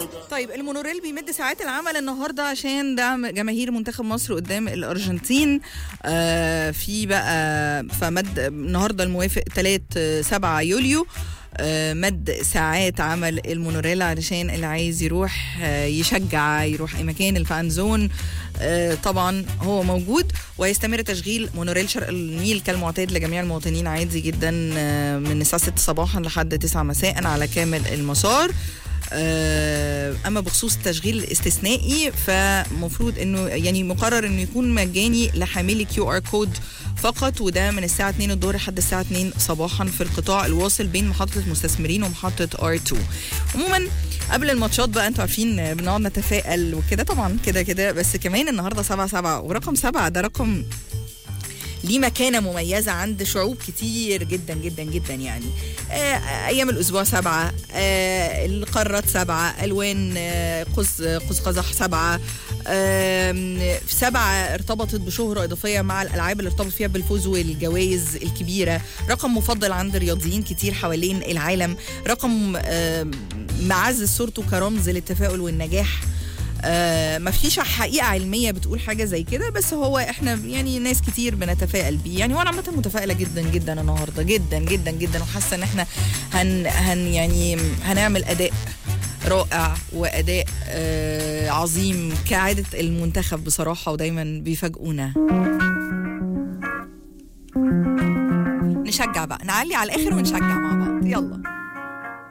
طيب المونوريل بيمد ساعات العمل النهارده عشان دعم جماهير منتخب مصر قدام الارجنتين آه في بقى فمد النهارده الموافق 3 7 يوليو آه، مد ساعات عمل المونوريل علشان اللي عايز يروح آه، يشجع يروح اي مكان الفان زون آه، طبعا هو موجود ويستمر تشغيل مونوريل شرق النيل كالمعتاد لجميع المواطنين عادي جدا آه، من الساعه 6 صباحا لحد 9 مساء على كامل المسار آه، اما بخصوص التشغيل الاستثنائي فمفروض انه يعني مقرر انه يكون مجاني لحاملي كيو ار كود فقط وده من الساعه 2 الظهر لحد الساعه 2 صباحا في القطاع الواصل بين محطه المستثمرين ومحطه ار 2 عموما قبل الماتشات بقى انتوا عارفين بنقعد نتفائل وكده طبعا كده كده بس كمان النهارده 7 7 ورقم 7 ده رقم ليه مكانة مميزة عند شعوب كتير جدا جدا جدا يعني آه، أيام الأسبوع سبعة آه، القارات سبعة ألوان آه، قوس قوس قزح سبعة آم، سبعة ارتبطت بشهرة إضافية مع الألعاب اللي ارتبط فيها بالفوز والجوائز الكبيرة رقم مفضل عند رياضيين كتير حوالين العالم رقم آم، معزز صورته كرمز للتفاؤل والنجاح آه مفيش حقيقة علمية بتقول حاجة زي كده بس هو احنا يعني ناس كتير بنتفائل بيه يعني وانا عامة متفائلة جدا جدا النهاردة جدا جدا جدا وحاسة ان احنا هن هن يعني هنعمل اداء رائع واداء آه عظيم كعادة المنتخب بصراحة ودايما بيفاجئونا نشجع بقى نعلي على الاخر ونشجع مع بعض يلا